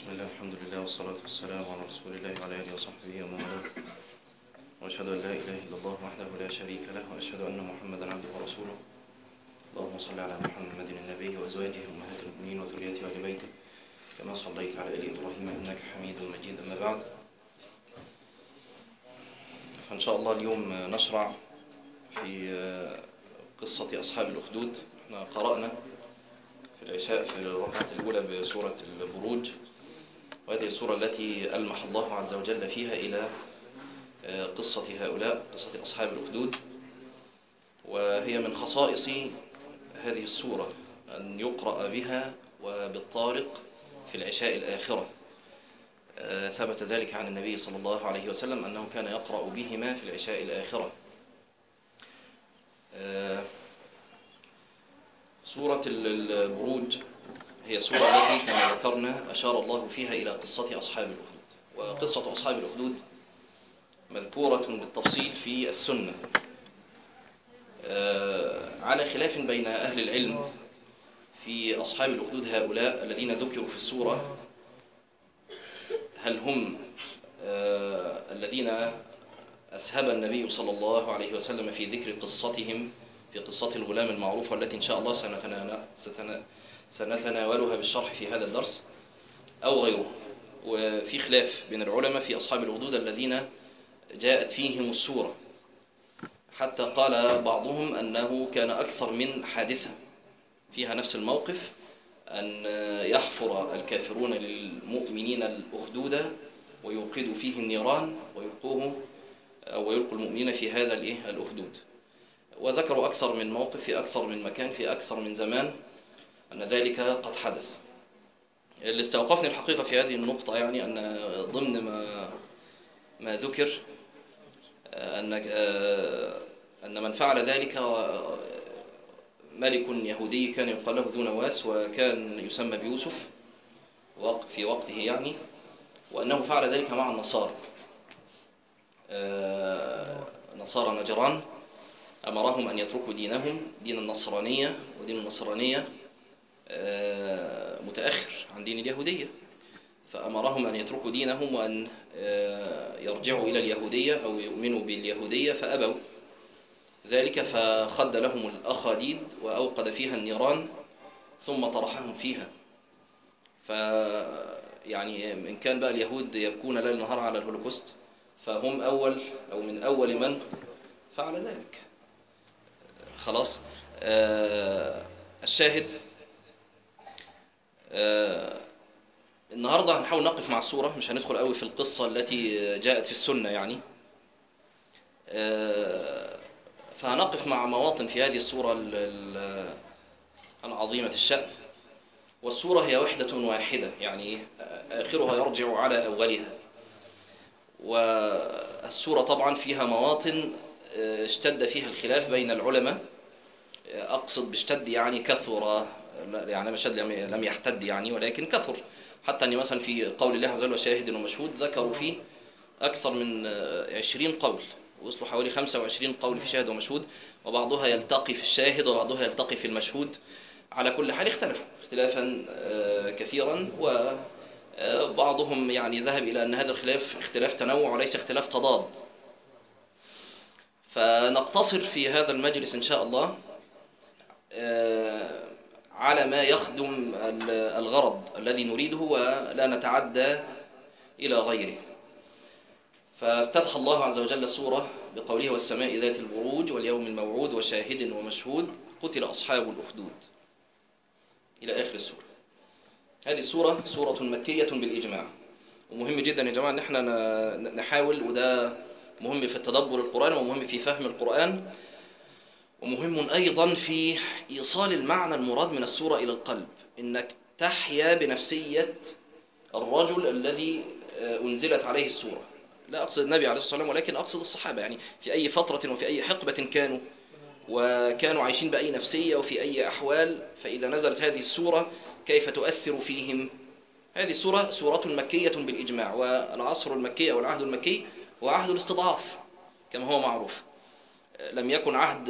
بسم الله الحمد لله والصلاة والسلام على رسول الله وعلى آله وصحبه ومن والاه وأشهد أن لا إله إلا الله وحده لا شريك له وأشهد أن محمدا عبده ورسوله اللهم صل على محمد النبي وأزواجه أمهات المؤمنين وذريته وآل بيته كما صليت على آل إبراهيم إنك حميد مجيد أما بعد فإن شاء الله اليوم نشرع في قصة أصحاب الأخدود احنا قرأنا في العشاء في الركعة الأولى بسورة البروج وهذه السورة التي ألمح الله عز وجل فيها إلى قصة هؤلاء قصة أصحاب الأخدود وهي من خصائص هذه السورة أن يقرأ بها وبالطارق في العشاء الآخرة ثبت ذلك عن النبي صلى الله عليه وسلم أنه كان يقرأ بهما في العشاء الآخرة سورة البروج هي سورة التي كما ذكرنا أشار الله فيها إلى قصة أصحاب الأخدود وقصة أصحاب الأخدود مذكورة بالتفصيل في السنة على خلاف بين أهل العلم في أصحاب الأخدود هؤلاء الذين ذكروا في السورة هل هم الذين أسهب النبي صلى الله عليه وسلم في ذكر قصتهم في قصة الغلام المعروفة التي إن شاء الله سنتناولها بالشرح في هذا الدرس أو غيره وفي خلاف بين العلماء في أصحاب الأخدود الذين جاءت فيهم السورة حتى قال بعضهم أنه كان أكثر من حادثة فيها نفس الموقف أن يحفر الكافرون للمؤمنين الأخدود ويوقدوا فيه النيران ويلقوه أو يلقوا المؤمنين في هذا الأخدود وذكروا أكثر من موقف في أكثر من مكان في أكثر من زمان أن ذلك قد حدث اللي استوقفني الحقيقة في هذه النقطة يعني أن ضمن ما ما ذكر أن أن من فعل ذلك ملك يهودي كان يقال له ذو نواس وكان يسمى بيوسف في وقته يعني وأنه فعل ذلك مع النصارى نصارى نجران أمرهم أن يتركوا دينهم دين النصرانية ودين النصرانية متأخر عن دين اليهودية فأمرهم أن يتركوا دينهم وأن يرجعوا إلى اليهودية أو يؤمنوا باليهودية فأبوا ذلك فخد لهم الأخاديد وأوقد فيها النيران ثم طرحهم فيها ف يعني إن كان بقى اليهود يبكون ليل نهار على الهولوكوست فهم أول أو من أول من فعل ذلك خلاص آه الشاهد آه النهاردة هنحاول نقف مع الصورة مش هندخل قوي في القصة التي جاءت في السنة يعني آه فهنقف مع مواطن في هذه الصورة العظيمة الشأن والصورة هي وحدة واحدة يعني آخرها يرجع على أولها والسورة طبعا فيها مواطن اشتد فيها الخلاف بين العلماء أقصد باشتد يعني كثر يعني مشد لم يحتد يعني ولكن كثر حتى أن مثلا في قول الله عز وجل وشاهد ومشهود ذكروا فيه أكثر من عشرين قول وصلوا حوالي 25 قول في شاهد ومشهود وبعضها يلتقي في الشاهد وبعضها يلتقي في المشهود على كل حال اختلفوا اختلافا كثيرا وبعضهم يعني ذهب إلى أن هذا الخلاف اختلاف تنوع وليس اختلاف تضاد فنقتصر في هذا المجلس إن شاء الله على ما يخدم الغرض الذي نريده ولا نتعدى إلى غيره فافتتح الله عز وجل السورة بقوله والسماء ذات البروج واليوم الموعود وشاهد ومشهود قتل أصحاب الأخدود إلى آخر السورة هذه السورة سورة مكية بالإجماع ومهم جدا يا جماعة أن احنا نحاول وده مهم في التدبر القرآن ومهم في فهم القرآن ومهم أيضا في إيصال المعنى المراد من السورة إلى القلب إنك تحيا بنفسية الرجل الذي أنزلت عليه السورة لا أقصد النبي عليه الصلاة والسلام ولكن أقصد الصحابة يعني في أي فترة وفي أي حقبة كانوا وكانوا عايشين بأي نفسية وفي أي أحوال فإذا نزلت هذه السورة كيف تؤثر فيهم هذه السورة سورة مكية بالإجماع والعصر المكي أو العهد المكي هو عهد الاستضعاف كما هو معروف لم يكن عهد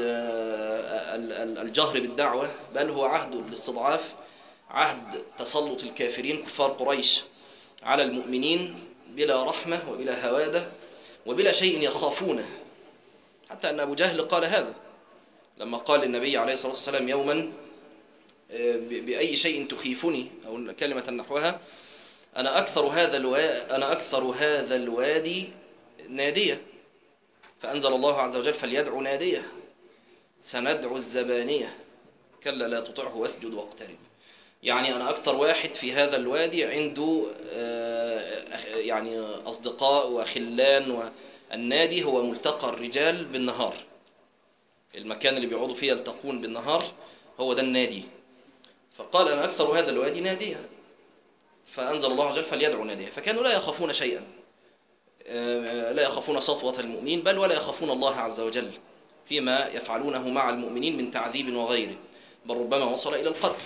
الجهر بالدعوة بل هو عهد الاستضعاف عهد تسلط الكافرين كفار قريش على المؤمنين بلا رحمة وبلا هوادة وبلا شيء يخافونه حتى أن أبو جهل قال هذا لما قال النبي عليه الصلاة والسلام يوما بأي شيء تخيفني أو كلمة نحوها أنا أكثر هذا الوا... أنا أكثر هذا الوادي نادية فأنزل الله عز وجل فليدعو نادية سندعو الزبانية كلا لا تطعه واسجد واقترب يعني أنا أكثر واحد في هذا الوادي عنده يعني أصدقاء وخلان والنادي هو ملتقى الرجال بالنهار المكان اللي بيقعدوا فيه يلتقون بالنهار هو ده النادي فقال أنا أكثر هذا الوادي ناديا فأنزل الله عز وجل فليدعو ناديا فكانوا لا يخافون شيئا لا يخافون سطوة المؤمنين بل ولا يخافون الله عز وجل فيما يفعلونه مع المؤمنين من تعذيب وغيره بل ربما وصل إلى القتل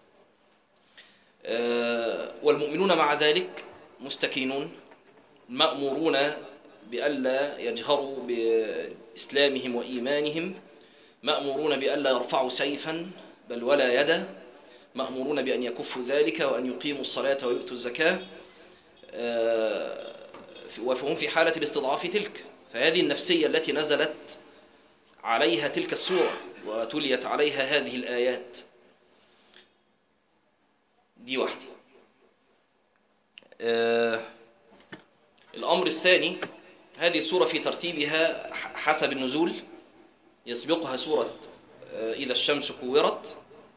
والمؤمنون مع ذلك مستكينون مأمورون بألا يجهروا بإسلامهم وإيمانهم مأمورون بألا يرفعوا سيفا بل ولا يدا مأمورون بأن يكفوا ذلك وأن يقيموا الصلاة ويؤتوا الزكاة وهم في حالة الاستضعاف تلك فهذه النفسية التي نزلت عليها تلك السورة وتليت عليها هذه الآيات دي واحدة الأمر الثاني هذه السورة في ترتيبها حسب النزول يسبقها سورة إذا الشمس كورت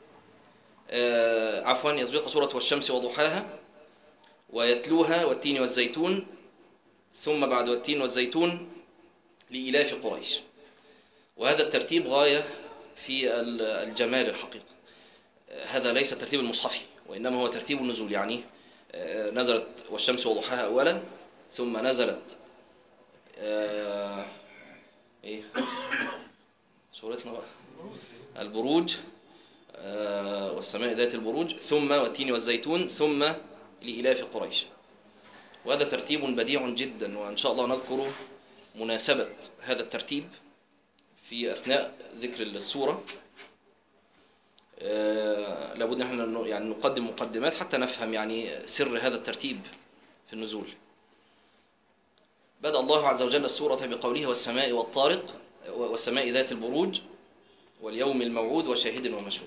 عفوا يسبقها سورة والشمس وضحاها ويتلوها والتين والزيتون ثم بعد والتين والزيتون لإلاف قريش وهذا الترتيب غاية في الجمال الحقيقي هذا ليس ترتيب المصحفي وإنما هو ترتيب النزول يعني نزلت والشمس وضحاها أولا ثم نزلت إيه سورتنا بقى البروج والسماء ذات البروج ثم والتين والزيتون ثم لإلاف قريش وهذا ترتيب بديع جدا وإن شاء الله نذكر مناسبة هذا الترتيب في أثناء ذكر السورة آه لابد نحن يعني نقدم مقدمات حتى نفهم يعني سر هذا الترتيب في النزول بدأ الله عز وجل السورة بقوله والسماء والطارق والسماء ذات البروج واليوم الموعود وشاهد ومشهود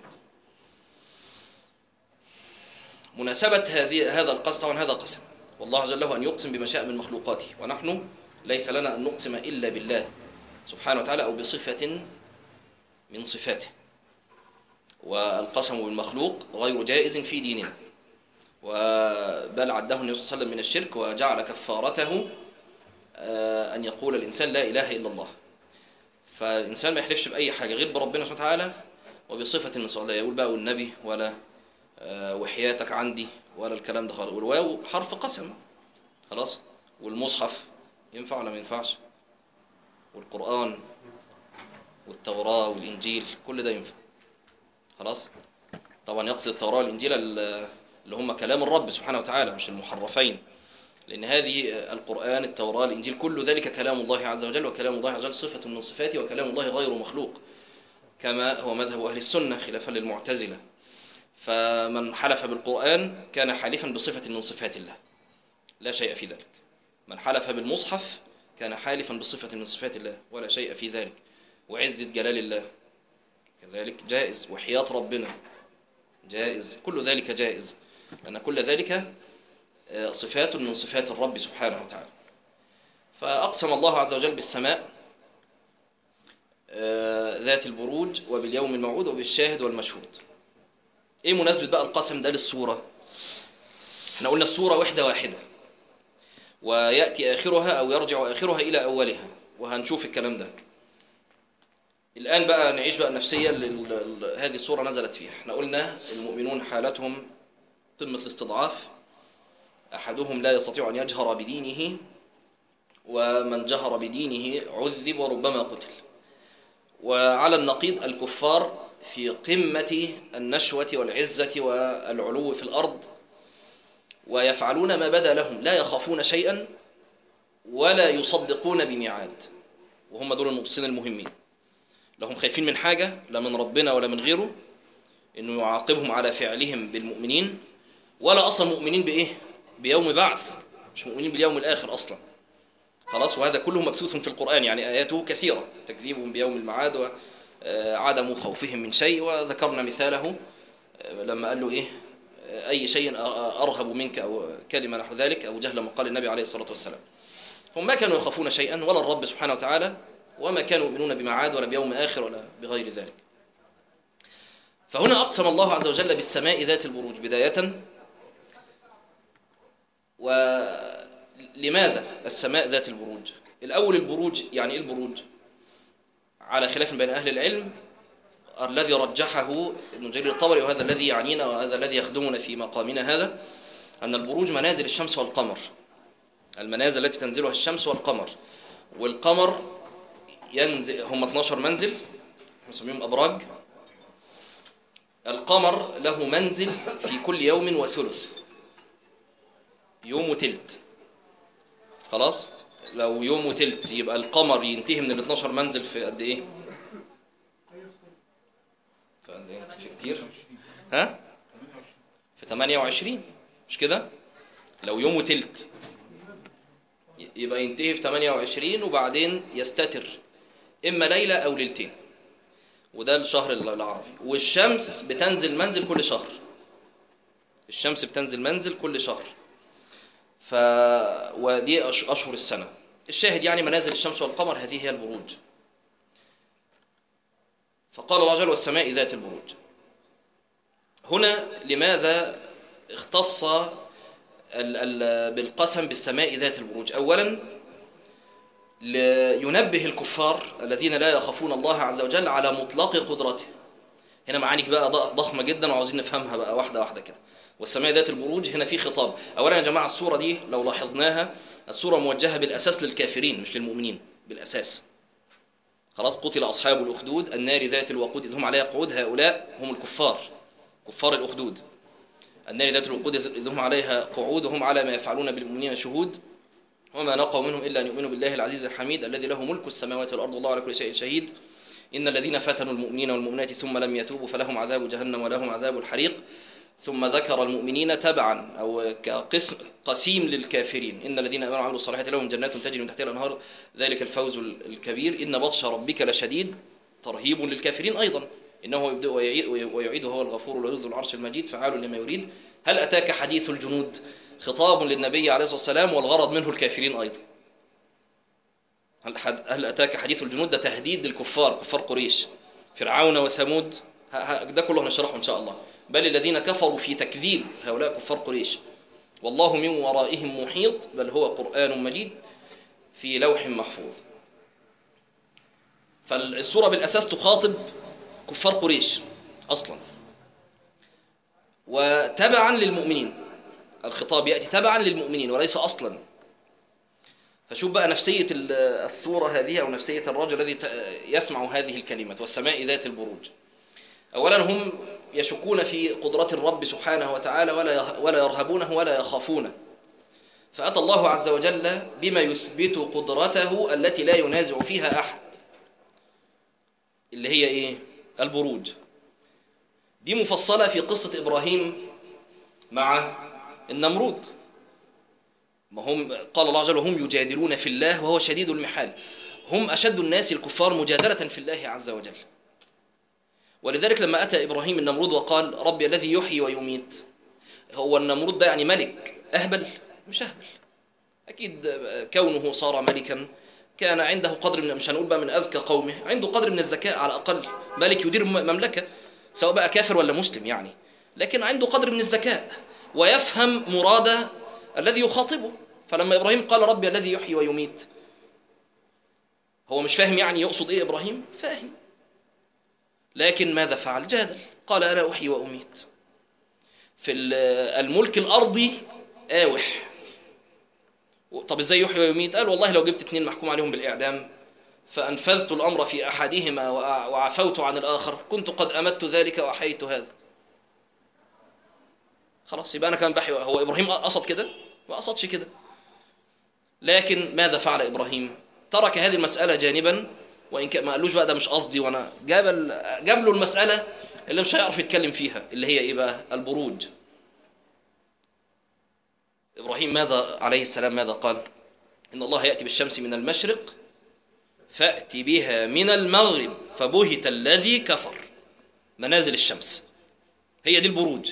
مناسبة هذه هذا القسم طبعا هذا قسم والله عز وجل له أن يقسم بما شاء من مخلوقاته ونحن ليس لنا أن نقسم إلا بالله سبحانه وتعالى أو بصفة من صفاته والقسم بالمخلوق غير جائز في ديننا وبل عده النبي صلى الله عليه وسلم من الشرك وجعل كفارته أن يقول الإنسان لا إله إلا الله فالإنسان ما يحلفش بأي حاجة غير بربنا سبحانه وتعالى وبصفة من صفاته لا يقول بقى والنبي ولا وحياتك عندي ولا الكلام ده خالص والواو حرف قسم خلاص والمصحف ينفع ولا ما ينفعش والقرآن والتوراة والإنجيل كل ده ينفع خلاص طبعا يقصد التوراة والإنجيل اللي هم كلام الرب سبحانه وتعالى مش المحرفين لأن هذه القرآن التوراة الإنجيل كل ذلك كلام الله عز وجل وكلام الله عز وجل صفة من صفاته وكلام الله غير مخلوق كما هو مذهب أهل السنة خلافا للمعتزلة فمن حلف بالقرآن كان حالفا بصفة من صفات الله لا شيء في ذلك من حلف بالمصحف كان حالفا بصفة من صفات الله ولا شيء في ذلك وعزة جلال الله كذلك جائز وحياة ربنا جائز كل ذلك جائز لأن كل ذلك صفات من صفات الرب سبحانه وتعالى فأقسم الله عز وجل بالسماء ذات البروج وباليوم الموعود وبالشاهد والمشهود ايه مناسبة بقى القسم ده للسورة احنا قلنا السورة وحدة واحدة ويأتي آخرها أو يرجع آخرها إلى أولها وهنشوف الكلام ده الآن بقى نعيش بقى النفسية اللي هذه السورة نزلت فيها احنا قلنا المؤمنون حالتهم قمة الاستضعاف أحدهم لا يستطيع أن يجهر بدينه ومن جهر بدينه عذب وربما قتل وعلى النقيض الكفار في قمة النشوة والعزة والعلو في الأرض ويفعلون ما بدا لهم لا يخافون شيئا ولا يصدقون بميعاد وهم دول النقصين المهمين لهم خايفين من حاجة لا من ربنا ولا من غيره انه يعاقبهم على فعلهم بالمؤمنين ولا اصلا مؤمنين بايه بيوم بعث مش مؤمنين باليوم الآخر أصلا خلاص وهذا كله مبثوث في القرآن يعني آياته كثيرة تكذيبهم بيوم المعاد وعدم خوفهم من شيء وذكرنا مثاله آه، لما قال له إيه آه، أي شيء أرهب منك أو كلمة نحو ذلك أو جهل ما قال النبي عليه الصلاة والسلام هم ما كانوا يخافون شيئا ولا الرب سبحانه وتعالى وما كانوا يؤمنون بمعاد ولا بيوم آخر ولا بغير ذلك فهنا أقسم الله عز وجل بالسماء ذات البروج بداية ولماذا السماء ذات البروج الأول البروج يعني إيه البروج على خلاف بين أهل العلم الذي رجحه ابن جرير الطبري وهذا الذي يعنينا وهذا الذي يخدمنا في مقامنا هذا أن البروج منازل الشمس والقمر المنازل التي تنزلها الشمس والقمر والقمر ينزل هم 12 منزل نسميهم أبراج القمر له منزل في كل يوم وثلث يوم وتلت خلاص لو يوم وتلت يبقى القمر ينتهي من ال 12 منزل في قد ايه في قد ايه في كتير ها في 28 مش كده لو يوم وتلت يبقى ينتهي في 28 وبعدين يستتر اما ليله او ليلتين وده الشهر العربي والشمس بتنزل منزل كل شهر الشمس بتنزل منزل كل شهر ف ودي أش- اشهر السنه الشاهد يعني منازل الشمس والقمر هذه هي البروج فقال الله جل والسماء ذات البروج هنا لماذا اختص ال ال بالقسم بالسماء ذات البروج اولا لينبه الكفار الذين لا يخافون الله عز وجل على مطلق قدرته هنا معاني بقى ض- ضخمة جدا وعاوزين نفهمها بقى واحدة واحدة كده والسماء ذات البروج هنا في خطاب أولا يا جماعة الصورة دي لو لاحظناها الصورة موجهة بالأساس للكافرين مش للمؤمنين بالأساس خلاص قتل أصحاب الأخدود النار ذات الوقود إذ هم عليها قعود هؤلاء هم الكفار كفار الأخدود النار ذات الوقود إذ هم عليها قعود وهم على ما يفعلون بالمؤمنين شهود وما نقوا منهم إلا أن يؤمنوا بالله العزيز الحميد الذي له ملك السماوات والأرض والله على كل شيء شهيد إن الذين فتنوا المؤمنين والمؤمنات ثم لم يتوبوا فلهم عذاب جهنم ولهم عذاب الحريق ثم ذكر المؤمنين تبعا أو كقسم قسيم للكافرين إن الذين آمنوا وعملوا الصالحات لهم جنات تجري من تحتها الأنهار ذلك الفوز الكبير إن بطش ربك لشديد ترهيب للكافرين أيضا إنه يبدأ ويعيد ويعيد هو الغفور الودود ذو العرش المجيد فعال لما يريد هل أتاك حديث الجنود خطاب للنبي عليه الصلاة والسلام والغرض منه الكافرين أيضا هل, حد هل أتاك حديث الجنود ده تهديد للكفار كفار قريش فرعون وثمود ه- ه- ده كله هنشرحه إن شاء الله بل الذين كفروا في تكذيب هؤلاء كفار قريش والله من ورائهم محيط بل هو قرآن مجيد في لوح محفوظ فالسورة بالأساس تخاطب كفار قريش أصلا وتبعا للمؤمنين الخطاب يأتي تبعا للمؤمنين وليس أصلا فشوف بقى نفسية ال- الصورة هذه أو نفسية الرجل الذي ت- يسمع هذه الكلمات والسماء ذات البروج أولا هم يشكون في قدرة الرب سبحانه وتعالى ولا يه- ولا يرهبونه ولا يخافونه فأتى الله عز وجل بما يثبت قدرته التي لا ينازع فيها أحد اللي هي إيه؟ البروج دي مفصلة في قصة إبراهيم مع النمرود ما هم قال الله عز وجل هم يجادلون في الله وهو شديد المحال هم أشد الناس الكفار مجادلة في الله عز وجل ولذلك لما أتى إبراهيم النمرود وقال ربي الذي يحيي ويميت هو النمرود ده يعني ملك أهبل مش أهبل أكيد كونه صار ملكا كان عنده قدر من مش هنقول بقى من أذكى قومه عنده قدر من الذكاء على الأقل ملك يدير م- مملكة سواء بقى كافر ولا مسلم يعني لكن عنده قدر من الذكاء ويفهم مراد الذي يخاطبه فلما إبراهيم قال ربي الذي يحيي ويميت هو مش فاهم يعني يقصد إيه إبراهيم فاهم لكن ماذا فعل جادل قال أنا أحيي وأميت في ال- الملك الأرضي آوح طب ازاي يحيي ويميت قال والله لو جبت اتنين محكوم عليهم بالإعدام فأنفذت الأمر في أحدهما وأع- وعفوت عن الآخر كنت قد أمدت ذلك وأحييت هذا خلاص يبقى أنا كان بحي هو إبراهيم قصد كده ما قصدش كده لكن ماذا فعل إبراهيم ترك هذه المسألة جانبا وإن كان ما قالوش بقى ده مش قصدي وأنا جاب, ال- جاب له المسألة اللي مش هيعرف يتكلم فيها اللي هي إيه بقى البروج إبراهيم ماذا عليه السلام ماذا قال إن الله يأتي بالشمس من المشرق فأت بها من المغرب فبهت الذي كفر منازل الشمس هي دي البروج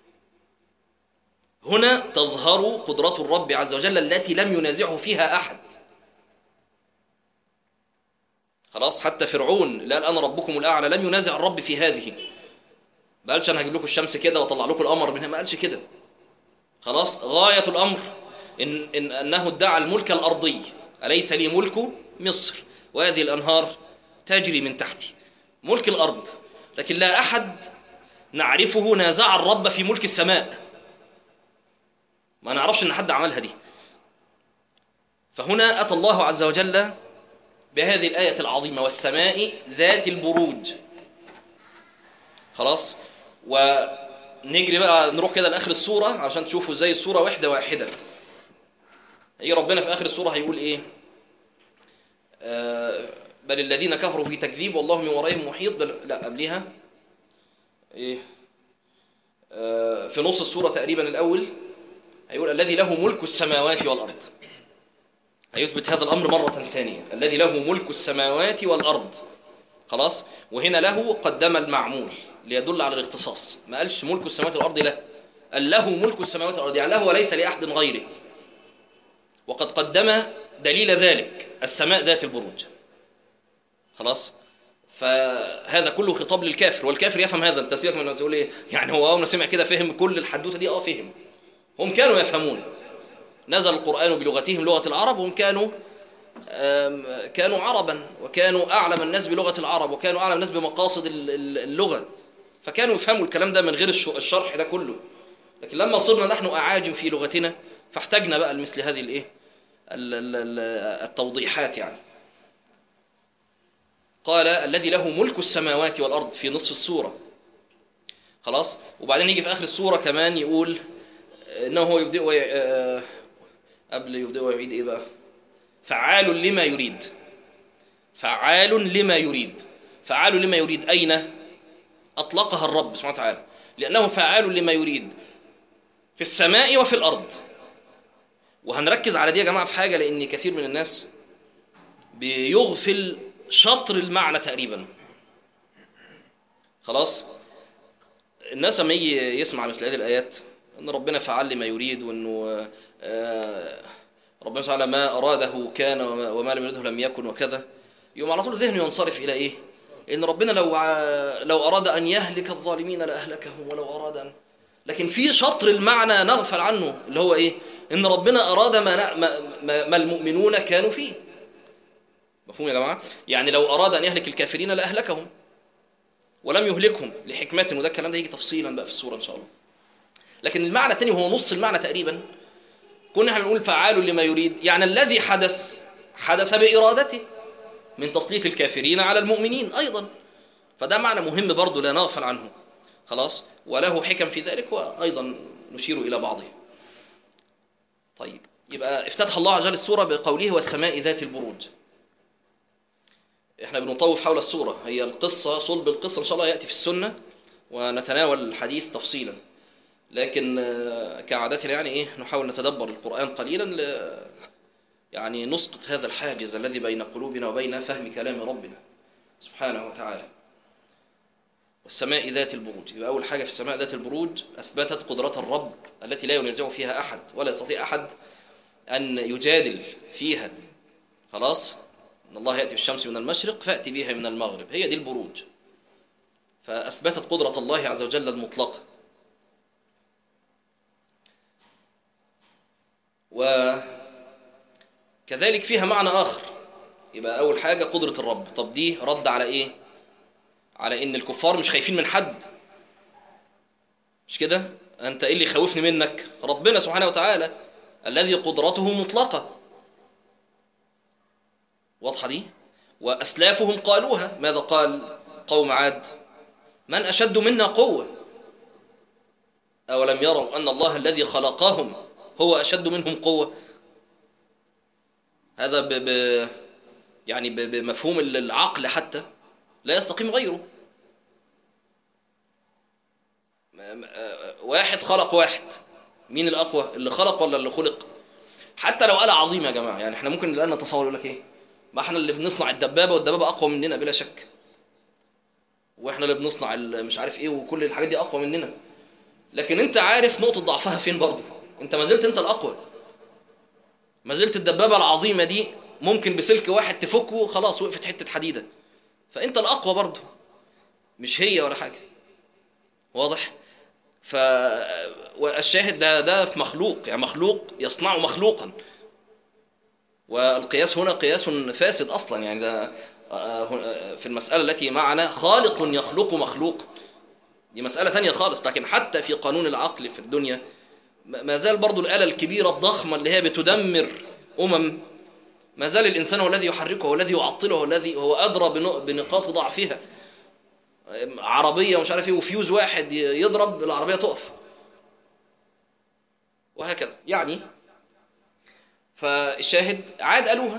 هنا تظهر قدرة الرب عز وجل التي لم ينازعه فيها أحد خلاص حتى فرعون اللي قال أنا ربكم الأعلى لم ينازع الرب في هذه ما قالش أنا هجيب لكم الشمس كده وأطلع لكم القمر منها ما قالش كده خلاص غاية الأمر إن, إن أنه ادعى الملك الأرضي أليس لي ملك مصر وهذه الأنهار تجري من تحتي ملك الأرض لكن لا أحد نعرفه نازع الرب في ملك السماء ما نعرفش أن حد عملها دي فهنا أتى الله عز وجل بهذه الآية العظيمة والسماء ذات البروج خلاص ونجري بقى نروح كده لآخر السورة عشان تشوفوا ازاي السورة واحدة واحدة ايه ربنا في آخر السورة هيقول ايه آه بل الذين كفروا في تكذيب والله من ورائهم محيط بل لا قبلها ايه آه في نص السورة تقريبا الأول هيقول الذي له ملك السماوات والأرض هيثبت هذا الأمر مرة ثانية الذي له ملك السماوات والأرض خلاص وهنا له قدم المعمول ليدل على الاختصاص ما قالش ملك السماوات والأرض له قال له ملك السماوات والأرض يعني له وليس لأحد غيره وقد قدم دليل ذلك السماء ذات البروج خلاص فهذا كله خطاب للكافر والكافر يفهم هذا انت سيبك من تقول ايه يعني هو اول ما سمع كده فهم كل الحدوته دي اه فهم هم كانوا يفهمون نزل القرآن بلغتهم لغة العرب وهم كانوا كانوا عربا وكانوا أعلم الناس بلغة العرب وكانوا أعلم الناس بمقاصد اللغة فكانوا يفهموا الكلام ده من غير الشرح ده كله لكن لما صرنا نحن أعاجم في لغتنا فاحتاجنا بقى لمثل هذه الايه التوضيحات يعني قال الذي له ملك السماوات والأرض في نصف السورة خلاص وبعدين يجي في آخر السورة كمان يقول إنه هو يبدأ وي... قبل يبدأ ويعيد إيه بقى فعال لما يريد فعال لما يريد فعال لما يريد أين أطلقها الرب سبحانه وتعالى لأنه فعال لما يريد في السماء وفي الأرض وهنركز على دي يا جماعة في حاجة لأن كثير من الناس بيغفل شطر المعنى تقريبا خلاص الناس لما يجي يسمع مثل هذه الآيات أن ربنا فعل لما يريد وأنه ربنا تعالى ما أراده كان وما لم يريده لم يكن وكذا يوم على طول ذهنه ينصرف إلى إيه إن ربنا لو لو أراد أن يهلك الظالمين لأهلكهم ولو أراد أن لكن في شطر المعنى نغفل عنه اللي هو إيه إن ربنا أراد ما, ما, ما المؤمنون كانوا فيه مفهوم يا جماعة يعني لو أراد أن يهلك الكافرين لأهلكهم ولم يهلكهم لحكمة وده الكلام ده يجي تفصيلا بقى في السورة إن شاء الله لكن المعنى الثاني وهو نص المعنى تقريبا كنا احنا بنقول فعال لما يريد يعني الذي حدث حدث بإرادته من تسليط الكافرين على المؤمنين أيضا فده معنى مهم برضه لا نغفل عنه خلاص وله حكم في ذلك وأيضا نشير إلى بعضه طيب يبقى افتتح الله عز وجل السورة بقوله والسماء ذات البروج احنا بنطوف حول السورة هي القصة صلب القصة إن شاء الله يأتي في السنة ونتناول الحديث تفصيلا لكن كعادتنا يعني ايه نحاول نتدبر القرآن قليلا ل يعني نسقط هذا الحاجز الذي بين قلوبنا وبين فهم كلام ربنا سبحانه وتعالى والسماء ذات البروج يبقى أول حاجة في السماء ذات البروج أثبتت قدرة الرب التي لا ينازع فيها أحد ولا يستطيع أحد أن يجادل فيها خلاص إن الله يأتي بالشمس من المشرق فأتي بها من المغرب هي دي البروج فأثبتت قدرة الله عز وجل المطلقة وكذلك فيها معنى آخر يبقى أول حاجة قدرة الرب طب دي رد على إيه على إن الكفار مش خايفين من حد مش كده أنت إيه اللي يخوفني منك ربنا سبحانه وتعالى الذي قدرته مطلقة واضحة دي وأسلافهم قالوها ماذا قال قوم عاد من أشد منا قوة أولم يروا أن الله الذي خلقهم هو أشد منهم قوة هذا ب ب يعني ب بمفهوم العقل حتى لا يستقيم غيره واحد خلق واحد مين الأقوى اللي خلق ولا اللي خلق حتى لو آلة عظيمة يا جماعة يعني احنا ممكن الآن نتصور يقول لك ايه ما احنا اللي بنصنع الدبابة والدبابة أقوى مننا بلا شك واحنا اللي بنصنع ال- مش عارف ايه وكل الحاجات دي أقوى مننا لكن انت عارف نقطة ضعفها فين برضه انت ما زلت انت الأقوى ما زلت الدبابة العظيمة دي ممكن بسلك واحد تفكه خلاص وقفت حتة حديدة فانت الأقوى برضه مش هي ولا حاجة واضح ف والشاهد ده ده في مخلوق يعني مخلوق يصنع مخلوقا والقياس هنا قياس فاسد اصلا يعني ده آه، هنا- في المسألة التي معنا خالق يخلق مخلوق دي مسألة تانية خالص لكن حتى في قانون العقل في الدنيا ما ما زال برضو الآلة الكبيرة الضخمة اللي هي بتدمر أمم ما زال الإنسان هو الذي يحركه هو الذي يعطله هو الذي هو أدرى بنق- بنقاط ضعفها عربية ومش عارف ايه وفيوز واحد ي- يضرب العربية تقف وهكذا يعني فالشاهد عاد قالوها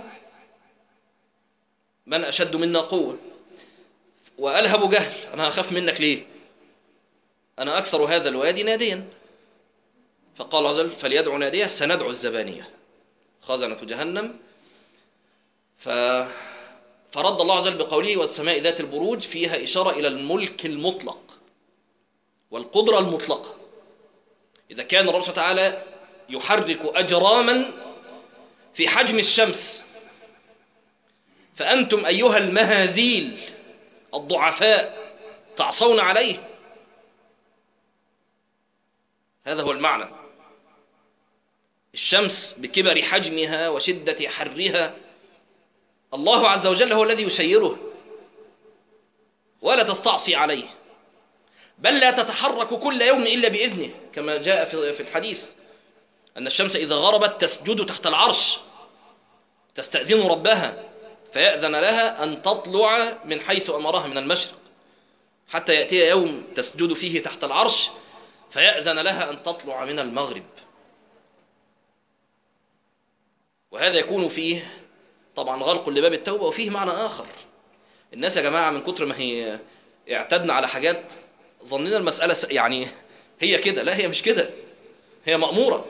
من أشد منا قوة وقالها أبو جهل أنا هخاف منك ليه أنا أكثر هذا الوادي ناديا فقال الله عز وجل فليدعو ناديه سندعو الزبانية خزنة جهنم ف فرد الله عز وجل بقوله والسماء ذات البروج فيها إشارة إلى الملك المطلق والقدرة المطلقة إذا كان الله سبحانه وتعالى يحرك أجراما في حجم الشمس فأنتم أيها المهازيل الضعفاء تعصون عليه هذا هو المعنى الشمس بكبر حجمها وشدة حرها الله عز وجل هو الذي يسيره ولا تستعصي عليه بل لا تتحرك كل يوم إلا بإذنه كما جاء في في الحديث أن الشمس إذا غربت تسجد تحت العرش تستأذن ربها فيأذن لها أن تطلع من حيث أمرها من المشرق حتى يأتي يوم تسجد فيه تحت العرش فيأذن لها أن تطلع من المغرب وهذا يكون فيه طبعا غلق لباب التوبة وفيه معنى آخر الناس يا جماعة من كتر ما هي اعتدنا على حاجات ظننا المسألة س- يعني هي كده لا هي مش كده هي مأمورة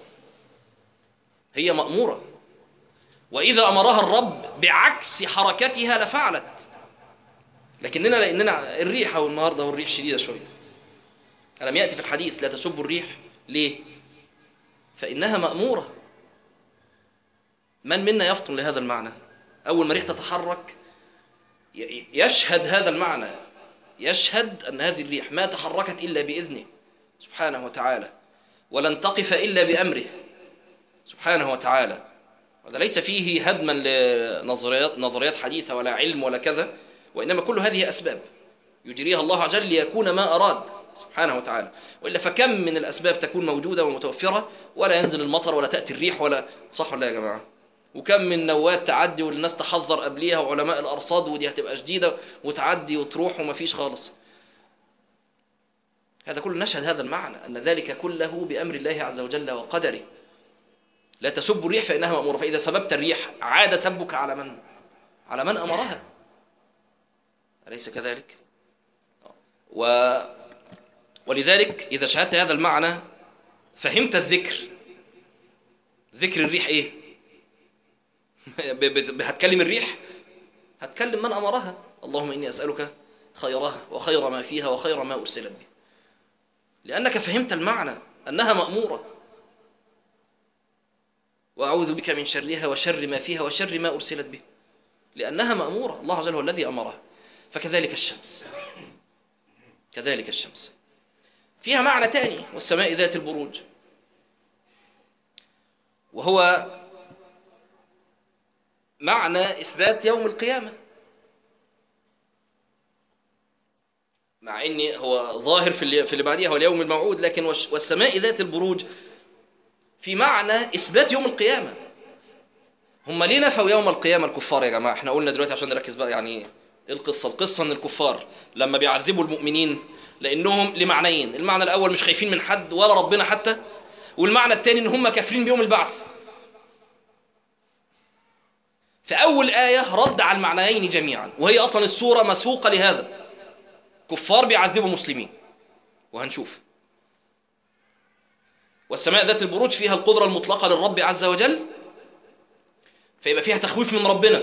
هي مأمورة وإذا أمرها الرب بعكس حركتها لفعلت لكننا لأننا الريح أو النهاردة والريح شديدة شوية ألم يأتي في الحديث لا تسبوا الريح ليه فإنها مأمورة من منا يفطن لهذا المعنى أول ما ريح تتحرك ي- يشهد هذا المعنى يشهد أن هذه الريح ما تحركت إلا بإذنه سبحانه وتعالى ولن تقف إلا بأمره سبحانه وتعالى هذا ليس فيه هدما لنظريات نظريات حديثة ولا علم ولا كذا وإنما كل هذه أسباب يجريها الله عز وجل ليكون ما أراد سبحانه وتعالى وإلا فكم من الأسباب تكون موجودة ومتوفرة ولا ينزل المطر ولا تأتي الريح ولا صح ولا يا جماعة وكم من نوات تعدي والناس تحذر قبليها وعلماء الأرصاد ودي هتبقى شديدة وتعدي وتروح ومفيش خالص هذا كله نشهد هذا المعنى أن ذلك كله بأمر الله عز وجل وقدره لا تسب الريح فإنها مأمورة فإذا سببت الريح عاد سبك على من على من أمرها أليس كذلك و ولذلك إذا شاهدت هذا المعنى فهمت الذكر ذكر الريح إيه ب- ب- هتكلم الريح هتكلم من أمرها اللهم إني أسألك خيرها وخير ما فيها وخير ما أرسلت به لأنك فهمت المعنى أنها مأمورة وأعوذ بك من شرها وشر ما فيها وشر ما أرسلت به لأنها مأمورة الله عز وجل هو الذي أمرها فكذلك الشمس كذلك الشمس فيها معنى تاني والسماء ذات البروج وهو معنى إثبات يوم القيامة مع ان هو ظاهر في اللي, في اللي بعديها هو اليوم الموعود لكن والش- والسماء ذات البروج في معنى اثبات يوم القيامه هم ليه نفوا يوم القيامه الكفار يا جماعه احنا قلنا دلوقتي عشان نركز بقى يعني ايه القصه القصه ان الكفار لما بيعذبوا المؤمنين لانهم لمعنيين المعنى الاول مش خايفين من حد ولا ربنا حتى والمعنى الثاني ان هم كافرين بيوم البعث في اول ايه رد على المعنيين جميعا وهي اصلا السوره مسوقه لهذا كفار بيعذبوا مسلمين وهنشوف والسماء ذات البروج فيها القدرة المطلقة للرب عز وجل فيبقى فيها تخويف من ربنا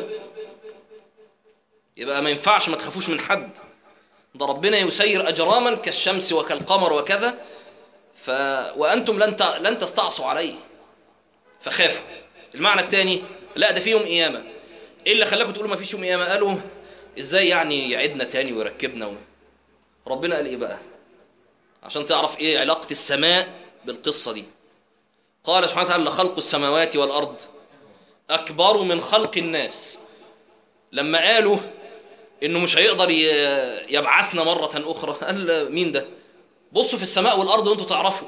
يبقى ما ينفعش ما تخافوش من حد ده ربنا يسير أجراما كالشمس وكالقمر وكذا ف... وأنتم لن, ت... لن تستعصوا عليه فخافوا المعنى الثاني لا ده في يوم قيامة ايه اللي خلاكم تقولوا ما فيش يوم قيامة قالوا ازاي يعني يعيدنا تاني ويركبنا و... ربنا قال ايه بقى عشان تعرف ايه علاقة السماء بالقصة دي قال سبحانه وتعالى خلق السماوات والأرض أكبر من خلق الناس لما قالوا إنه مش هيقدر ي- يبعثنا مرة أخرى قال مين ده بصوا في السماء والأرض وانتوا تعرفوا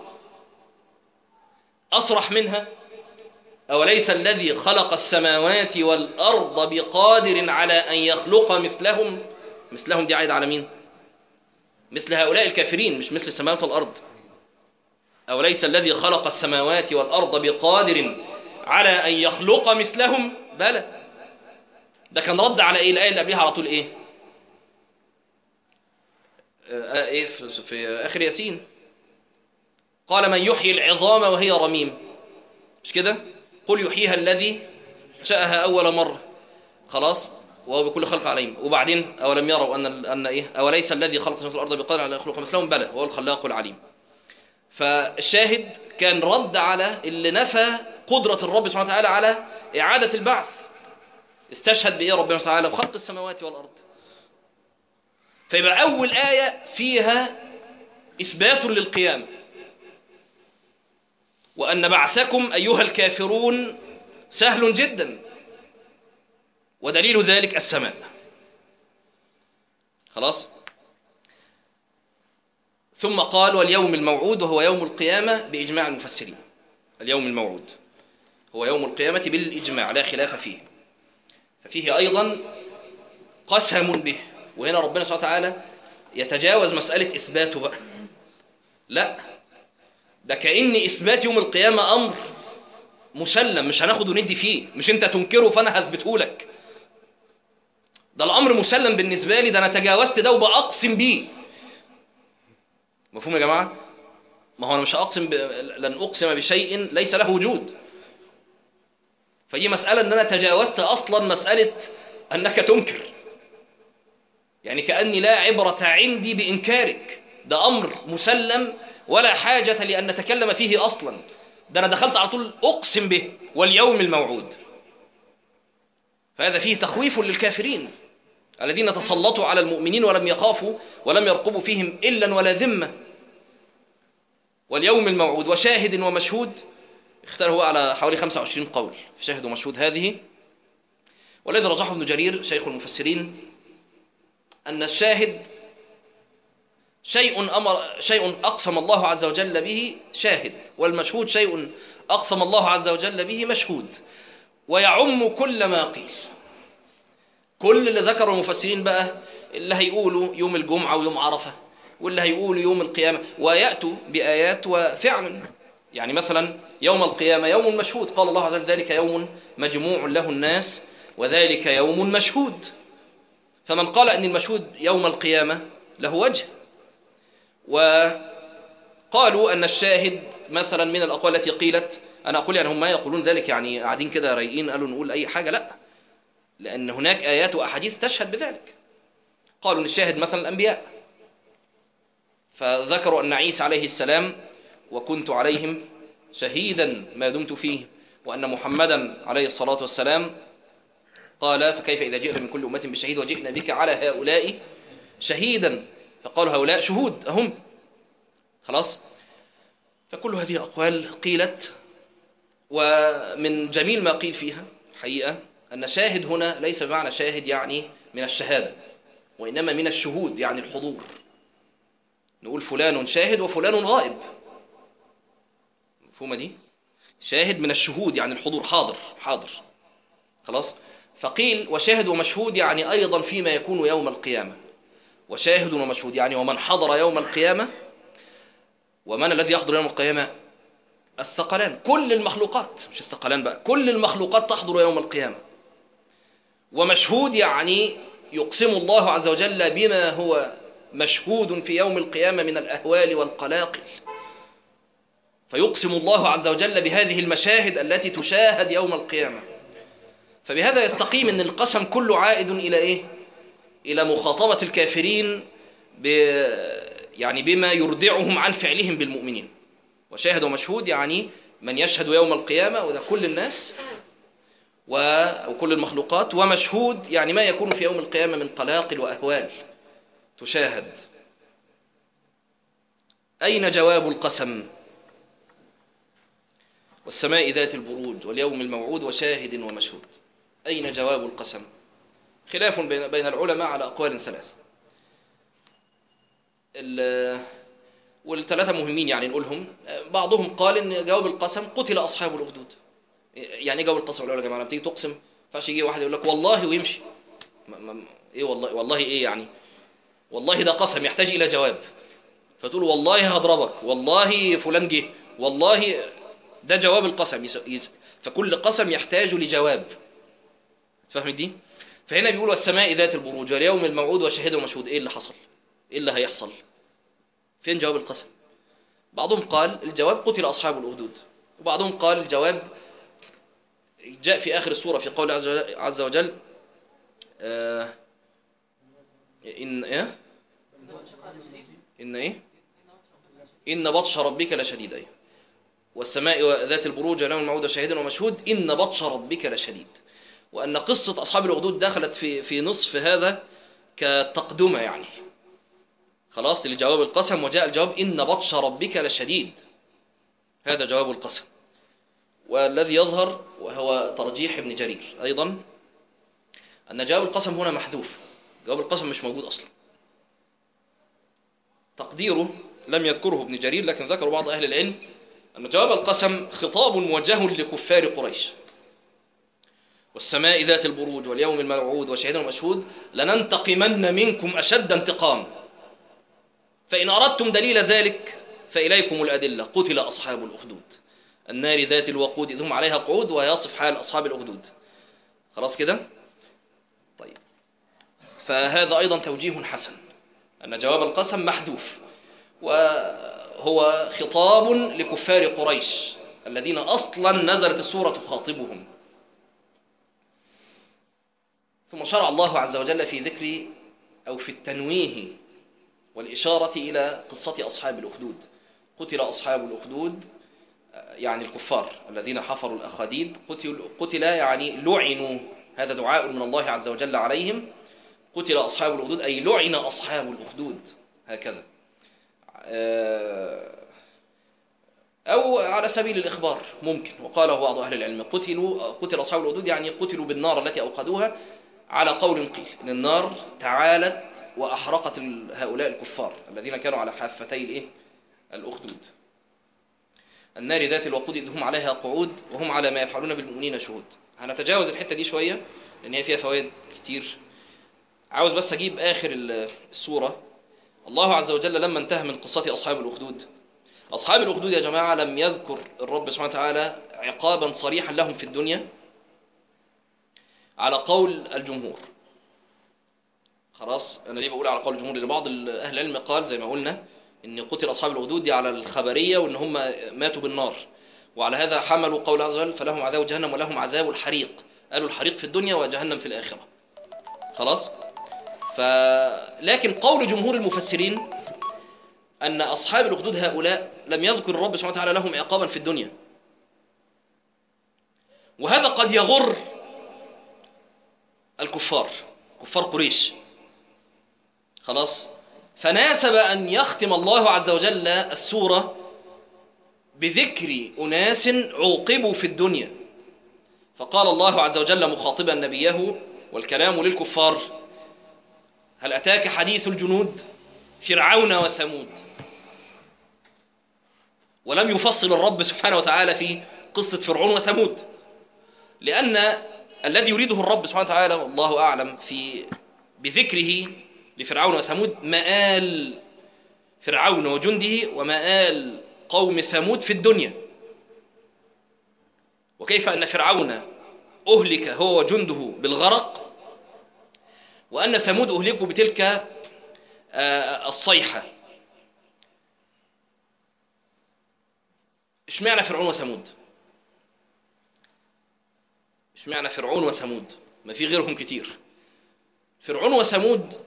أصرح منها أوليس الذي خلق السماوات والأرض بقادر على أن يخلق مثلهم مثلهم دي عايد على مين مثل هؤلاء الكافرين مش مثل السماوات والأرض أوليس الذي خلق السماوات والأرض بقادر على أن يخلق مثلهم بلى ده كان رد على إيه الآية اللي قبلها على طول إيه آه، إيه في في آخر ياسين قال من يحيي العظام وهي رميم مش كده قل يحييها الذي شاءها أول مرة خلاص وهو بكل خلق عليم وبعدين أولم يروا أن أن إيه أوليس الذي خلق السماوات والأرض بقادر على أن يخلق مثلهم بلى وهو الخلاق العليم فالشاهد كان رد على اللي نفى قدرة الرب سبحانه وتعالى على إعادة البعث استشهد بإيه ربنا سبحانه وتعالى بخلق السماوات والأرض فيبقى أول آية فيها إثبات للقيامة وأن بعثكم أيها الكافرون سهل جدا ودليل ذلك السماء خلاص ثم قال واليوم الموعود وهو يوم القيامة بإجماع المفسرين اليوم الموعود هو يوم القيامة بالإجماع لا خلاف فيه ففيه أيضا قسم به وهنا ربنا سبحانه وتعالى يتجاوز مسألة إثباته بقى لا ده كأن إثبات يوم القيامة أمر مسلم مش هناخد وندي فيه مش أنت تنكره فأنا هثبته لك ده الأمر مسلم بالنسبة لي ده أنا تجاوزت ده وبأقسم بيه مفهوم يا جماعة ما هو أنا مش هأقسم ب... لن أقسم بشيء ليس له وجود فدي مسألة أن أنا تجاوزت أصلا مسألة أنك تنكر يعني كأني لا عبرة عندي بإنكارك ده أمر مسلم ولا حاجة لأن نتكلم فيه أصلا ده أنا دخلت على طول أقسم به واليوم الموعود فهذا فيه تخويف للكافرين الذين تسلطوا على المؤمنين ولم يخافوا ولم يرقبوا فيهم إلا ولا ذمة واليوم الموعود وشاهد ومشهود اختار هو على حوالي 25 قول في شاهد ومشهود هذه والذي رجحه ابن جرير شيخ المفسرين أن الشاهد شيء أمر شيء أقسم الله عز وجل به شاهد والمشهود شيء أقسم الله عز وجل به مشهود ويعم كل ما قيل كل اللي ذكره المفسرين بقى اللي هيقولوا يوم الجمعة ويوم عرفة واللي هيقولوا يوم القيامة ويأتوا بآيات وفعل يعني مثلا يوم القيامة يوم مشهود قال الله عز وجل ذلك يوم مجموع له الناس وذلك يوم مشهود فمن قال أن المشهود يوم القيامة له وجه وقالوا أن الشاهد مثلا من الأقوال التي قيلت أنا أقول يعني هم ما يقولون ذلك يعني قاعدين كده رايقين قالوا نقول أي حاجة لا لأن هناك آيات وأحاديث تشهد بذلك قالوا أن الشاهد مثلا الأنبياء فذكروا أن عيسى عليه السلام وكنت عليهم شهيدا ما دمت فيه وأن محمدا عليه الصلاة والسلام قال فكيف إذا جئنا من كل أمة بشهيد وجئنا بك على هؤلاء شهيدا فقالوا هؤلاء شهود أهم خلاص فكل هذه أقوال قيلت ومن جميل ما قيل فيها حقيقة أن شاهد هنا ليس بمعنى شاهد يعني من الشهادة وإنما من الشهود يعني الحضور نقول فلان شاهد وفلان غائب مفهومة دي شاهد من الشهود يعني الحضور حاضر حاضر خلاص فقيل وشاهد ومشهود يعني أيضا فيما يكون يوم القيامة وشاهد ومشهود يعني ومن حضر يوم القيامة ومن الذي يحضر يوم القيامة الثقلان كل المخلوقات مش الثقلان بقى كل المخلوقات تحضر يوم القيامة ومشهود يعني يقسم الله عز وجل بما هو مشهود في يوم القيامة من الأهوال والقلاقل فيقسم الله عز وجل بهذه المشاهد التي تشاهد يوم القيامة فبهذا يستقيم أن القسم كله عائد إلى إيه؟ إلى مخاطبة الكافرين ب يعني بما يردعهم عن فعلهم بالمؤمنين وشاهد ومشهود يعني من يشهد يوم القيامة وده كل الناس و... وكل المخلوقات ومشهود يعني ما يكون في يوم القيامة من قلاقل وأهوال تشاهد أين جواب القسم والسماء ذات البروج واليوم الموعود وشاهد ومشهود أين جواب القسم خلاف بين بين العلماء على أقوال ثلاث ال- والثلاثة مهمين يعني نقولهم بعضهم قال إن جواب القسم قتل أصحاب الأخدود يعني ايه جواب القسم يقول يا جماعة لما تيجي تقسم ما ينفعش يجي واحد يقول لك والله ويمشي ما ما ايه والله والله ايه يعني والله ده قسم يحتاج إلى جواب فتقول والله هضربك والله فلان جه والله ده جواب القسم يس... يس... فكل قسم يحتاج لجواب تفهم دي فهنا بيقول والسماء ذات البروج واليوم الموعود وشهد ومشهود ايه اللي حصل ايه اللي هيحصل فين جواب القسم بعضهم قال الجواب قتل اصحاب الاخدود وبعضهم قال الجواب جاء في اخر السوره في قول عز وجل, عز وجل آه ان ايه ان ايه ان بطش ربك لشديد ايه والسماء ذات البروج واليوم الموعود شاهد ومشهود إن بطش ربك لشديد وأن قصة أصحاب الأخدود دخلت في في نصف هذا كتقدمة يعني خلاص لجواب القسم وجاء الجواب إن بطش ربك لشديد هذا جواب القسم والذي يظهر وهو ترجيح ابن جرير أيضا أن جواب القسم هنا محذوف جواب القسم مش موجود أصلا تقديره لم يذكره ابن جرير لكن ذكر بعض أهل العلم أن جواب القسم خطاب موجه لكفار قريش والسماء ذات البروج واليوم الموعود وشهيد ومشهود لننتقمن منكم أشد انتقام فإن أردتم دليل ذلك فإليكم الأدلة قتل أصحاب الأخدود النار ذات الوقود إذ هم عليها قعود ويصف حال أصحاب الأخدود خلاص كده طيب فهذا أيضا توجيه حسن أن جواب القسم محذوف وهو خطاب لكفار قريش الذين أصلا نزلت السورة تخاطبهم ثم شرع الله عز وجل في ذكر أو في التنويه والإشارة إلى قصة أصحاب الأخدود قتل أصحاب الأخدود يعني الكفار الذين حفروا الأخاديد قتل, قتل يعني لعنوا هذا دعاء من الله عز وجل عليهم قتل أصحاب الأخدود أي لعن أصحاب الأخدود هكذا أو على سبيل الإخبار ممكن وقاله بعض أهل العلم قتلوا قتل أصحاب الأخدود يعني قتلوا بالنار التي أوقدوها على قول قيل إن النار تعالت وأحرقت هؤلاء الكفار الذين كانوا على حافتي الإيه؟ الأخدود النار ذات الوقود إذ هم عليها قعود وهم على ما يفعلون بالمؤمنين شهود هنتجاوز الحتة دي شوية لأن هي فيها فوائد كتير عاوز بس أجيب آخر السورة الله عز وجل لما انتهى من قصة أصحاب الأخدود أصحاب الأخدود يا جماعة لم يذكر الرب سبحانه وتعالى عقابا صريحا لهم في الدنيا على قول الجمهور خلاص أنا ليه بقول على قول الجمهور لأن بعض أهل العلم قال زي ما قلنا إن قتل أصحاب الأخدود دي على الخبرية وإن هم ماتوا بالنار وعلى هذا حملوا قول عز وجل فلهم عذاب جهنم ولهم عذاب الحريق قالوا الحريق في الدنيا وجهنم في الآخرة خلاص ف... لكن قول جمهور المفسرين أن أصحاب الأخدود هؤلاء لم يذكر الرب سبحانه وتعالى لهم عقابا في الدنيا وهذا قد يغر الكفار كفار قريش خلاص فناسب أن يختم الله عز وجل السورة بذكر أناس عوقبوا في الدنيا فقال الله عز وجل مخاطبا نبيه والكلام للكفار هل أتاك حديث الجنود فرعون وثمود ولم يفصل الرب سبحانه وتعالى في قصة فرعون وثمود لأن الذي يريده الرب سبحانه وتعالى والله أعلم في بذكره لفرعون وثمود مآل فرعون وجنده ومآل قوم ثمود في الدنيا وكيف أن فرعون أهلك هو وجنده بالغرق وأن ثمود أهلكوا بتلك الصيحة اشمعنى فرعون وثمود اشمعنى فرعون وثمود ما في غيرهم كتير فرعون وثمود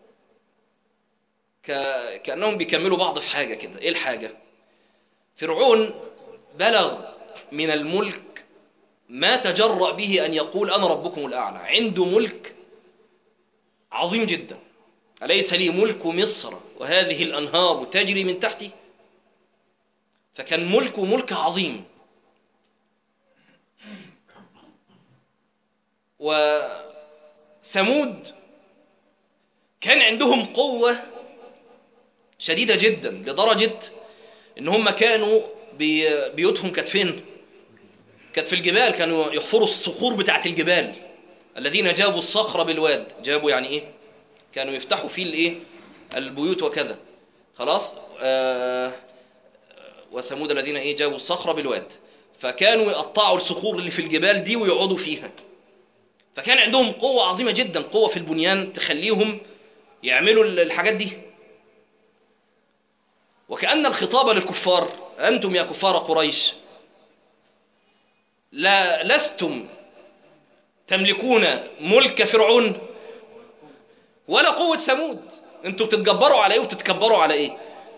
ك... كأنهم بيكملوا بعض في حاجة كده ايه الحاجة فرعون بلغ من الملك ما تجرأ به أن يقول أنا ربكم الأعلى عنده ملك عظيم جدا أليس لي ملك مصر وهذه الأنهار تجري من تحتي فكان ملكه ملك عظيم وثمود كان عندهم قوة شديدة جدا لدرجة ان هم كانوا بي- بيوتهم كانت فين كانت في الجبال كانوا يحفروا الصخور بتاعت الجبال الذين جابوا الصخرة بالواد جابوا يعني ايه كانوا يفتحوا فيه الايه البيوت وكذا خلاص آه وثمود الذين ايه جابوا الصخرة بالواد فكانوا يقطعوا الصخور اللي في الجبال دي ويقعدوا فيها فكان عندهم قوة عظيمة جدا قوة في البنيان تخليهم يعملوا الحاجات دي وكأن الخطاب للكفار أنتم يا كفار قريش لا لستم تملكون ملك فرعون ولا قوة ثمود انتم بتتجبروا على ايه وتتكبروا على ايه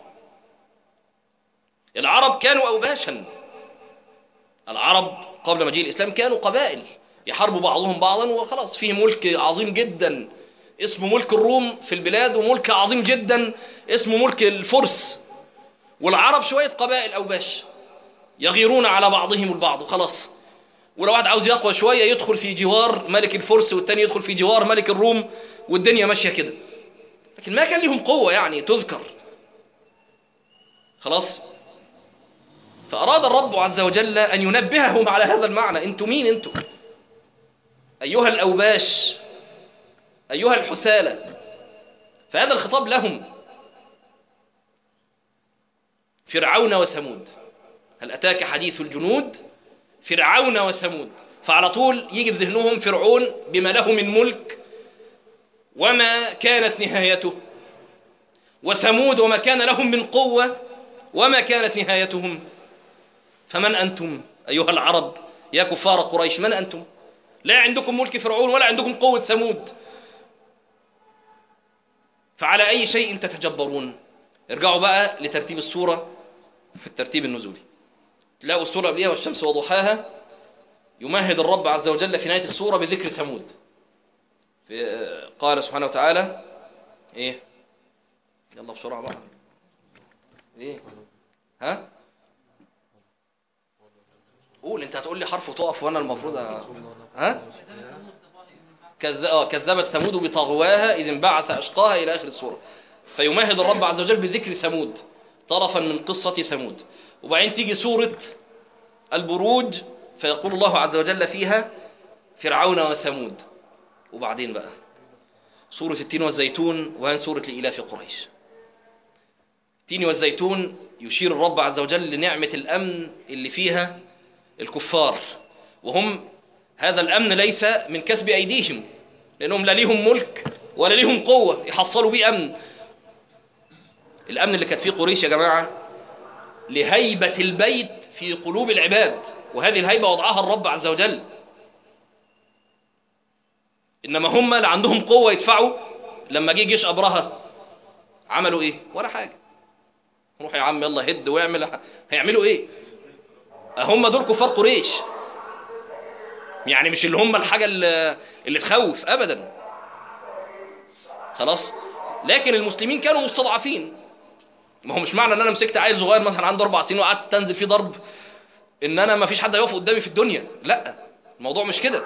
العرب كانوا أوباشا العرب قبل مجيء الإسلام كانوا قبائل يحاربوا بعضهم بعضا وخلاص فيه ملك عظيم جدا اسمه ملك الروم في البلاد وملك عظيم جدا اسمه ملك الفرس والعرب شوية قبائل أوباش يغيرون على بعضهم البعض وخلاص ولو واحد عاوز يقوى شوية يدخل في جوار ملك الفرس والتاني يدخل في جوار ملك الروم والدنيا ماشية كده لكن ما كان لهم قوة يعني تذكر خلاص فأراد الرب عز وجل أن ينبههم على هذا المعنى أنتم مين أنتم أيها الأوباش أيها الحثالة فهذا الخطاب لهم فرعون وثمود هل أتاك حديث الجنود فرعون وثمود فعلى طول يجي في ذهنهم فرعون بما له من ملك وما كانت نهايته وثمود وما كان لهم من قوة وما كانت نهايتهم فمن أنتم أيها العرب يا كفار قريش من أنتم لا عندكم ملك فرعون ولا عندكم قوة ثمود فعلى أي شيء تتجبرون ارجعوا بقى لترتيب السورة في الترتيب النزولي تلاقوا السورة قبلها والشمس وضحاها يمهد الرب عز وجل في نهاية السورة بذكر ثمود في قال سبحانه وتعالى ايه يلا بسرعة بقى ايه ها قول انت هتقول لي حرف وتقف وانا المفروض أ... ها كذ... آه، كذبت ثمود بطغواها إذ انبعث أشقاها إلى آخر السورة فيمهد الرب عز وجل بذكر ثمود طرفا من قصة ثمود وبعدين تيجي سورة البروج فيقول الله عز وجل فيها فرعون وثمود وبعدين بقى سورة التين والزيتون وهي سورة لإلاف قريش التين والزيتون يشير الرب عز وجل لنعمة الأمن اللي فيها الكفار وهم هذا الأمن ليس من كسب أيديهم لأنهم لا ليهم ملك ولا ليهم قوة يحصلوا بيه أمن الأمن اللي كانت فيه قريش يا جماعة لهيبة البيت في قلوب العباد وهذه الهيبة وضعها الرب عز وجل إنما هم اللي عندهم قوة يدفعوا لما جه جيش أبرهة عملوا إيه ولا حاجة روح يا عم يلا هد واعمل هيعملوا إيه هم دول كفار قريش يعني مش اللي هم الحاجة اللي, اللي تخوف أبدا خلاص لكن المسلمين كانوا مستضعفين ما هو مش معنى ان انا مسكت عيل صغير مثلا عنده اربع سنين وقعدت تنزل فيه ضرب ان انا ما فيش حد هيقف قدامي في الدنيا لا الموضوع مش كده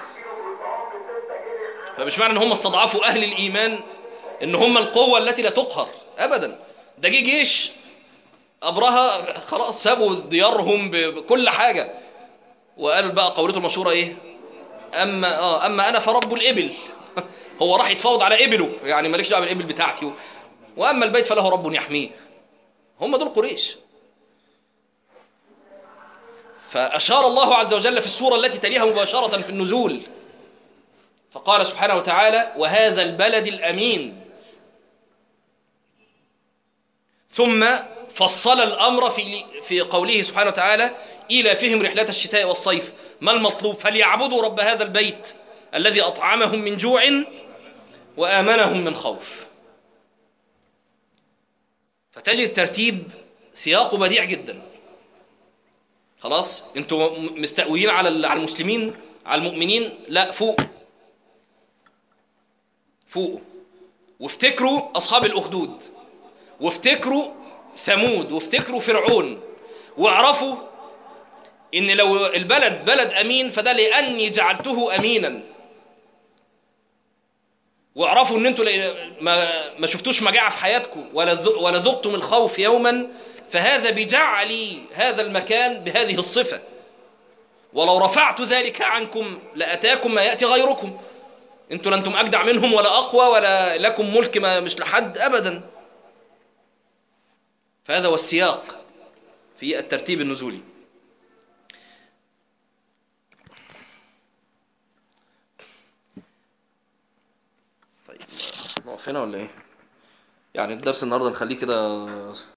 فمش معنى ان هم استضعفوا اهل الايمان ان هم القوة التي لا تقهر ابدا ده جه جيش ابرهة خلاص سابوا ديارهم بكل حاجة وقالوا بقى قولته المشهورة ايه اما اه اما انا فرب الابل هو راح يتفاوض على ابله يعني مالكش دعوه بالابل بتاعتي واما البيت فله رب يحميه هم دول قريش فاشار الله عز وجل في السوره التي تليها مباشره في النزول فقال سبحانه وتعالى وهذا البلد الامين ثم فصل الأمر في في قوله سبحانه وتعالى إلى فهم رحلة الشتاء والصيف ما المطلوب فليعبدوا رب هذا البيت الذي أطعمهم من جوع وآمنهم من خوف فتجد ترتيب سياقه بديع جدا خلاص انتوا م- مستقويين على ال- على المسلمين على المؤمنين لا فوق فوق وافتكروا أصحاب الأخدود وافتكروا ثمود وافتكروا فرعون واعرفوا ان لو البلد بلد امين فده لاني جعلته امينا واعرفوا ان انتوا ل- ما, ما شفتوش مجاعه في حياتكم ولا ذ- ولا ذقتم الخوف يوما فهذا بجعلي هذا المكان بهذه الصفه ولو رفعت ذلك عنكم لاتاكم ما ياتي غيركم انتوا لا انتم اجدع منهم ولا اقوى ولا لكم ملك ما مش لحد ابدا فهذا هو السياق في الترتيب النزولي طيب نقف هنا ولا ايه يعني الدرس النهارده نخليه كده